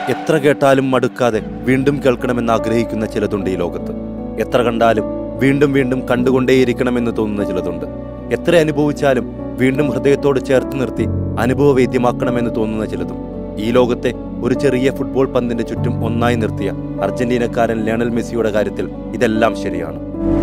എത്ര കേട്ടാലും മടുക്കാതെ വീണ്ടും കേൾക്കണമെന്ന് ആഗ്രഹിക്കുന്ന ചിലതുണ്ട് ഈ ലോകത്ത് എത്ര കണ്ടാലും വീണ്ടും വീണ്ടും കണ്ടുകൊണ്ടേയിരിക്കണമെന്ന് തോന്നുന്ന ചിലതുണ്ട് എത്ര അനുഭവിച്ചാലും വീണ്ടും ഹൃദയത്തോട് ചേർത്ത് നിർത്തി അനുഭവവേദ്യമാക്കണമെന്ന് തോന്നുന്ന ചിലതും ഈ ലോകത്തെ ഒരു ചെറിയ ഫുട്ബോൾ പന്തിന്റെ ചുറ്റും ഒന്നായി നിർത്തിയ അർജന്റീനക്കാരൻ ലയണൽ മെസ്സിയുടെ കാര്യത്തിൽ ഇതെല്ലാം ശരിയാണ്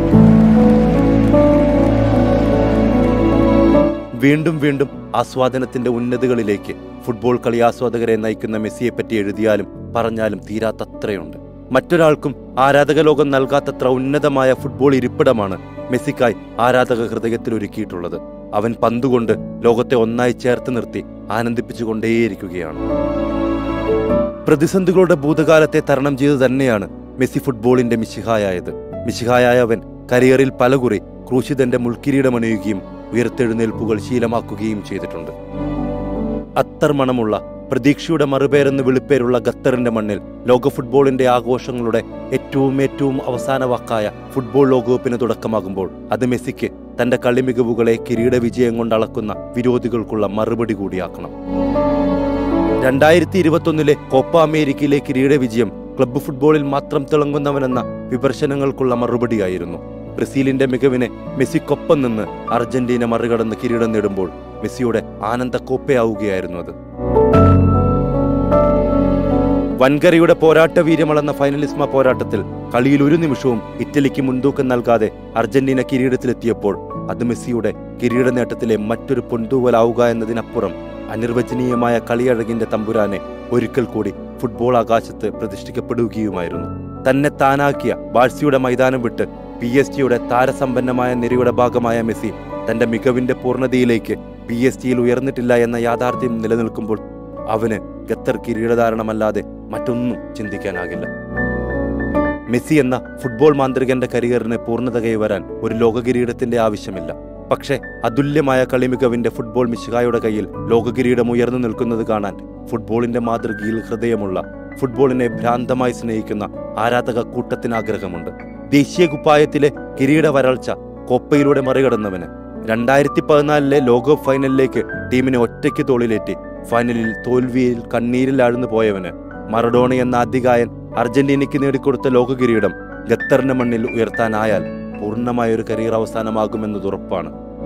വീണ്ടും വീണ്ടും ആസ്വാദനത്തിന്റെ ഉന്നതികളിലേക്ക് ഫുട്ബോൾ കളി ആസ്വാദകരെ നയിക്കുന്ന മെസ്സിയെപ്പറ്റി എഴുതിയാലും പറഞ്ഞാലും തീരാത്തത്രയുണ്ട് മറ്റൊരാൾക്കും ആരാധക ലോകം നൽകാത്തത്ര ഉന്നതമായ ഫുട്ബോൾ ഇരിപ്പിടമാണ് മെസ്സിക്കായി ആരാധക ഹൃദയത്തിൽ ഒരുക്കിയിട്ടുള്ളത് അവൻ പന്തുകൊണ്ട് ലോകത്തെ ഒന്നായി ചേർത്ത് നിർത്തി ആനന്ദിപ്പിച്ചുകൊണ്ടേയിരിക്കുകയാണ് പ്രതിസന്ധികളുടെ ഭൂതകാലത്തെ തരണം ചെയ്തു തന്നെയാണ് മെസ്സി ഫുട്ബോളിന്റെ മിശിഹായായത് മിശിഹായായ അവൻ കരിയറിൽ പലകുറി ക്രൂശിതന്റെ മുൾക്കിരീടമണിയുകയും ഉയർത്തെഴുന്നേൽപ്പുകൾ ശീലമാക്കുകയും ചെയ്തിട്ടുണ്ട് അത്തർ മണമുള്ള പ്രതീക്ഷയുടെ മറുപേരെന്ന് വിളിപ്പേരുള്ള ഖത്തറിന്റെ മണ്ണിൽ ലോക ഫുട്ബോളിന്റെ ആഘോഷങ്ങളുടെ ഏറ്റവും ഏറ്റവും അവസാന വാക്കായ ഫുട്ബോൾ ലോകകപ്പിന് തുടക്കമാകുമ്പോൾ അത് മെസ്സിക്ക് തന്റെ കളി മികവുകളെ കിരീട വിജയം കൊണ്ട് അളക്കുന്ന വിരോധികൾക്കുള്ള മറുപടി കൂടിയാക്കണം രണ്ടായിരത്തി ഇരുപത്തൊന്നിലെ കോപ്പ അമേരിക്കയിലെ കിരീട വിജയം ക്ലബ്ബ് ഫുട്ബോളിൽ മാത്രം തിളങ്ങുന്നവനെന്ന വിമർശനങ്ങൾക്കുള്ള മറുപടിയായിരുന്നു ബ്രസീലിന്റെ മികവിനെ മെസ്സിക്കൊപ്പം നിന്ന് അർജന്റീന മറികടന്ന് കിരീടം നേടുമ്പോൾ മെസ്സിയുടെ ആനന്ദ കോപ്പയാവുകയായിരുന്നു അത് വൻകരയുടെ പോരാട്ട വീര്യമളന്ന ഫൈനലിസ്മ പോരാട്ടത്തിൽ കളിയിൽ ഒരു നിമിഷവും ഇറ്റലിക്ക് മുൻതൂക്കം നൽകാതെ അർജന്റീന കിരീടത്തിലെത്തിയപ്പോൾ അത് മെസ്സിയുടെ കിരീട നേട്ടത്തിലെ മറ്റൊരു പൊന്തൂവലാവുക എന്നതിനപ്പുറം അനിർവചനീയമായ കളിയഴകിന്റെ തമ്പുരാനെ ഒരിക്കൽ കൂടി ഫുട്ബോൾ ആകാശത്ത് പ്രതിഷ്ഠിക്കപ്പെടുകയുമായിരുന്നു തന്നെ താനാക്കിയ ബാഴ്സിയുടെ മൈതാനം വിട്ട് പി എസ് ജിയുടെ താരസമ്പന്നമായ നിരയുടെ ഭാഗമായ മെസ്സി തന്റെ മികവിന്റെ പൂർണ്ണതയിലേക്ക് പി എസ് ജിയിൽ ഉയർന്നിട്ടില്ല എന്ന യാഥാർത്ഥ്യം നിലനിൽക്കുമ്പോൾ അവന് ഖത്തർ കിരീടധാരണമല്ലാതെ മറ്റൊന്നും ചിന്തിക്കാനാകില്ല മെസ്സി എന്ന ഫുട്ബോൾ മാന്ത്രികന്റെ കരിയറിന് പൂർണ്ണത കൈവരാൻ ഒരു ലോക കിരീടത്തിന്റെ ആവശ്യമില്ല പക്ഷേ അതുല്യമായ കളിമികവിന്റെ ഫുട്ബോൾ മിശിഹായുടെ കയ്യിൽ ലോകകിരീടം ഉയർന്നു നിൽക്കുന്നത് കാണാൻ ഫുട്ബോളിന്റെ മാതൃകയിൽ ഹൃദയമുള്ള ഫുട്ബോളിനെ ഭ്രാന്തമായി സ്നേഹിക്കുന്ന ആരാധക കൂട്ടത്തിന് ആഗ്രഹമുണ്ട് ദേശീയ കുപ്പായത്തിലെ കിരീട വരൾച്ച കൊപ്പയിലൂടെ മറികടന്നവന് രണ്ടായിരത്തി പതിനാലിലെ ലോകകപ്പ് ഫൈനലിലേക്ക് ടീമിനെ ഒറ്റയ്ക്ക് തോളിലേറ്റി ഫൈനലിൽ തോൽവിയിൽ കണ്ണീരിൽ ആഴ്ന്നു പോയവന് മറഡോണ എന്ന അതികായൻ അർജന്റീനയ്ക്ക് നേടിക്കൊടുത്ത ലോക കിരീടം ഖത്തറിന്റെ മണ്ണിൽ ഉയർത്താനായാൽ പൂർണ്ണമായ ഒരു കരിയർ അവസാനമാകുമെന്നത് ഉറപ്പാണ്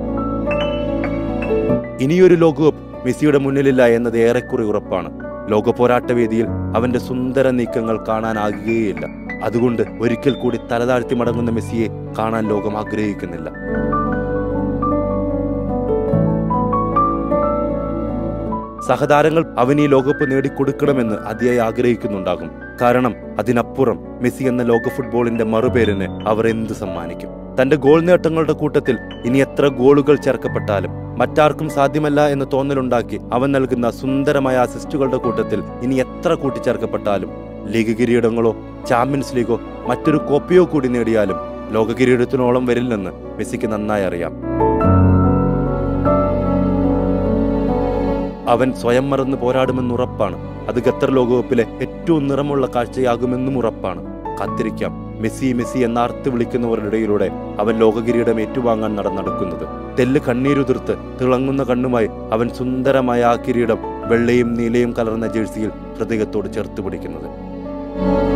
ഇനിയൊരു ലോകകപ്പ് മെസ്സിയുടെ മുന്നിലില്ല എന്നത് ഏറെക്കുറെ ഉറപ്പാണ് ലോക പോരാട്ടവേദിയിൽ അവന്റെ സുന്ദര നീക്കങ്ങൾ കാണാനാകുകയില്ല അതുകൊണ്ട് ഒരിക്കൽ കൂടി തലതാഴ്ത്തി മടങ്ങുന്ന മെസ്സിയെ കാണാൻ ലോകം ആഗ്രഹിക്കുന്നില്ല സഹതാരങ്ങൾ അവൻ ഈ ലോകകപ്പ് നേടിക്കൊടുക്കണമെന്ന് അതിയായി ആഗ്രഹിക്കുന്നുണ്ടാകും കാരണം അതിനപ്പുറം മെസ്സി എന്ന ലോക ഫുട്ബോളിന്റെ മറുപേരിന് അവർ എന്ത് സമ്മാനിക്കും തന്റെ ഗോൾ നേട്ടങ്ങളുടെ കൂട്ടത്തിൽ ഇനി എത്ര ഗോളുകൾ ചേർക്കപ്പെട്ടാലും മറ്റാർക്കും സാധ്യമല്ല എന്ന് തോന്നലുണ്ടാക്കി അവൻ നൽകുന്ന സുന്ദരമായ അസിസ്റ്റുകളുടെ കൂട്ടത്തിൽ ഇനി എത്ര കൂട്ടിച്ചേർക്കപ്പെട്ടാലും ലീഗ് കിരീടങ്ങളോ ചാമ്പ്യൻസ് ലീഗോ മറ്റൊരു കോപ്പയോ കൂടി നേടിയാലും ലോക കിരീടത്തിനോളം വരില്ലെന്ന് മെസ്സിക്ക് നന്നായി അറിയാം അവൻ സ്വയം മറന്ന് പോരാടുമെന്ന് ഉറപ്പാണ് അത് ഖത്തർ ലോകകപ്പിലെ ഏറ്റവും നിറമുള്ള കാഴ്ചയാകുമെന്നും ഉറപ്പാണ് കാത്തിരിക്കാം മെസ്സി മെസ്സി എന്ന അർത്ഥ വിളിക്കുന്നവരുടെ ഇടയിലൂടെ അവൻ ലോകകിരീടം ഏറ്റുവാങ്ങാൻ നടന്നെടുക്കുന്നത് തെല്ല് കണ്ണീരുതിർത്ത് തിളങ്ങുന്ന കണ്ണുമായി അവൻ സുന്ദരമായ ആ കിരീടം വെള്ളയും നീലയും കലർന്ന ജേഴ്സിയിൽ ഹൃദയത്തോട് ചേർത്ത് പിടിക്കുന്നത്